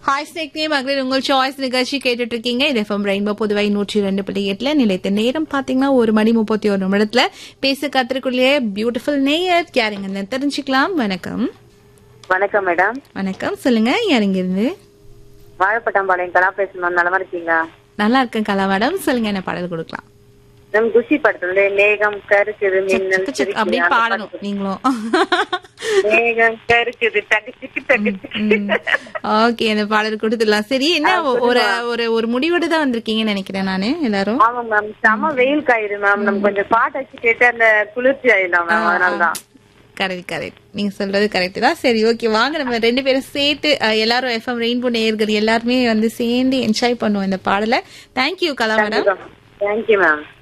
Hi ஸ்னேக்னே மகளிர் உங்கள் choice நிகழ்ச்சி கேட்டுட்டு இருக்கீங்க இது எஃப்எம் ரெயின்போ புதுவை நூற்றி ரெண்டு புள்ளி எட்டுல நிலைத்த நேரம் பாத்தீங்கன்னா ஒரு மணி முப்பத்தி ஒரு நிமிடத்துல பேச கத்திரிக்குள்ளேயே பியூட்டிஃபுல் நேயர் யாருங்க தெரிஞ்சுக்கலாம் வணக்கம் வணக்கம் மேடம் வணக்கம் சொல்லுங்க யாருங்க இருந்து வாழைப்பட்டாம்பாளையம் கலா பேசணும் நலமா இருக்கீங்களா நல்லா இருக்கேன் கலா மேடம் சொல்லுங்க என்ன பாடல் கொடுக்கலாம் நம் குஷி படத்துல மேகம் கருக்குது மின்னல் சக்கு சக்கு அப்படியே சிரிக்குது, அந்த பாடணும் பாட்டு. நீங்களும் மேகம் கருக்குது டக்கு சிக்கு டக்கு சிக்கு. ஓகே அந்த பாடல் கொடுத்துடலாம் சரி என்ன ஒரு ஒரு ஒரு முடிவோடு தான் வந்திருக்கீங்கன்னு நினைக்கிறேன் நானு எல்லாரும் ஆமா மேம் செம வெயில் காயுது மேம் நம்ம கொஞ்சம் பாட்டு வச்சு கேட்டு அந்த குளிர்ச்சி ஆயிடும் மேம் அதனாலதான் கரெக்ட் கரெக்ட் நீங்க சொல்றது கரெக்ட் தான் சரி ஓகே வாங்க நம்ம ரெண்டு பேரும் சேர்த்து அஹ், எல்லாரும் எஃப்எம் ரெயின்போ நேயர்கள் எல்லாருமே வந்து சேர்ந்து என்ஜாய் பண்ணுவோம் இந்த பாடலை thank you Kala madam thank you ma'am